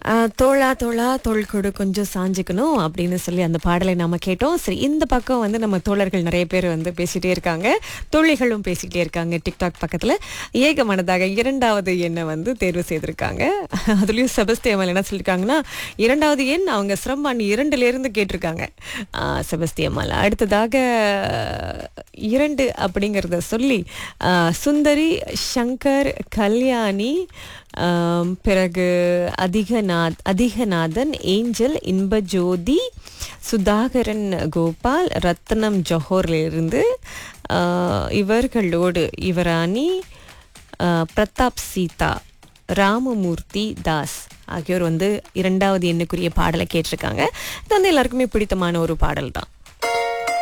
ஆஹ், தோளா தோளா தோள் கொடு கொஞ்சம் சாஞ்சுக்கணும் அப்படின்னு சொல்லி அந்த பாடலை நாம கேட்டோம் சரி இந்த பக்கம் வந்து நம்ம தோழர்கள் நிறைய பேர் வந்து பேசிட்டே இருக்காங்க தோழிகளும் பேசிக்கிட்டே இருக்காங்க டிக்டாக் பக்கத்துல ஏக மனதாக இரண்டாவது எண்ணை வந்து தேர்வு செய்திருக்காங்க அதுலயும் செபஸ்தியம்மல் என்ன சொல்லியிருக்காங்கன்னா இரண்டாவது எண் அவங்க சிரம்பாணி இரண்டுல இருந்து கேட்டிருக்காங்க ஆஹ், செபஸ்தியம்மாள் அடுத்ததாக இரண்டு அப்படிங்கிறத சொல்லி ஆஹ், சுந்தரி சங்கர் கல்யாணி ஆம், பிறகு அதிகநாத் அதிகநாதன் ஏஞ்சல் இன்பஜோதி சுதாகரன் கோபால் ரத்னம் ஜொஹோர்லேருந்து ஆஹ், இவர்களோடு யுவராணி ஆஹ், பிரதாப் சீதா ராமமூர்த்தி தாஸ் ஆகியோர் வந்து இரண்டாவது எண்ணுக்குரிய பாடலை கேட்டிருக்காங்க இது வந்து எல்லாருக்குமே பிடித்தமான ஒரு பாடல் தான்